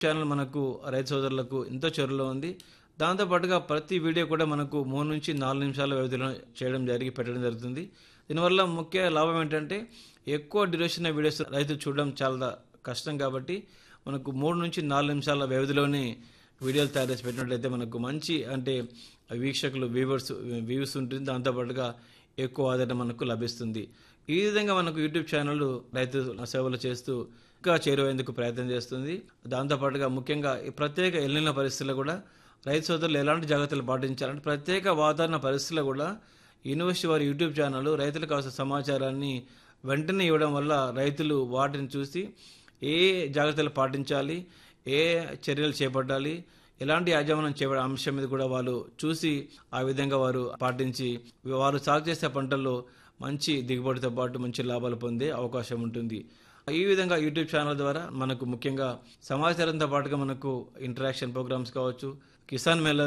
channel మనకు రైతు సోదరులకు ఎంతో చొరవలో ఉంది దాంతో పాటుగా ప్రతి వీడియో కూడా మనకు మూడు నుంచి నాలుగు నిమిషాల వ్యవధిలో చేయడం జరిగి పెట్టడం జరుగుతుంది దీనివల్ల ముఖ్య లాభం ఏంటంటే ఎక్కువ డ్యూరేషన్ వీడియోస్ రైతు చూడడం చాలా కష్టం కాబట్టి మనకు మూడు నుంచి నాలుగు నిమిషాల వ్యవధిలోనే వీడియోలు తయారు చేసి పెట్టినట్లయితే మనకు మంచి అంటే వీక్షకులు వ్యూవర్స్ వ్యూస్ ఉంటుంది దాంతోపాటుగా ఎక్కువ ఆదరణ మనకు లభిస్తుంది ఈ విధంగా మనకు యూట్యూబ్ ఛానల్ రైతు సేవలు చేస్తూ ఇంకా చేరువేందుకు ప్రయత్నం చేస్తుంది దాంతోపాటుగా ముఖ్యంగా ఈ ప్రత్యేక ఎల్లిన పరిస్థితుల్లో కూడా రైతు సోదరులు ఎలాంటి జాగ్రత్తలు పాటించాలంటే ప్రత్యేక వాతావరణ పరిస్థితుల్లో కూడా యూనివర్సిటీ వారి యూట్యూబ్ ఛానల్ రైతులకు కావాల్సిన సమాచారాన్ని వెంటనే ఇవ్వడం వల్ల రైతులు వాటిని చూసి ఏ జాగ్రత్తలు పాటించాలి ఏ చర్యలు చేపట్టాలి ఎలాంటి యాజమాన్యం చేపడే అంశం మీద కూడా వాళ్ళు చూసి ఆ విధంగా వారు పాటించి వారు సాగు చేసే పంటల్లో మంచి దిగుబడితో పాటు మంచి లాభాలు పొందే అవకాశం ఉంటుంది ఈ విధంగా యూట్యూబ్ ఛానల్ ద్వారా మనకు ముఖ్యంగా సమాచారంతో పాటుగా మనకు ఇంటరాక్షన్ ప్రోగ్రామ్స్ కావచ్చు కిసాన్ మేళా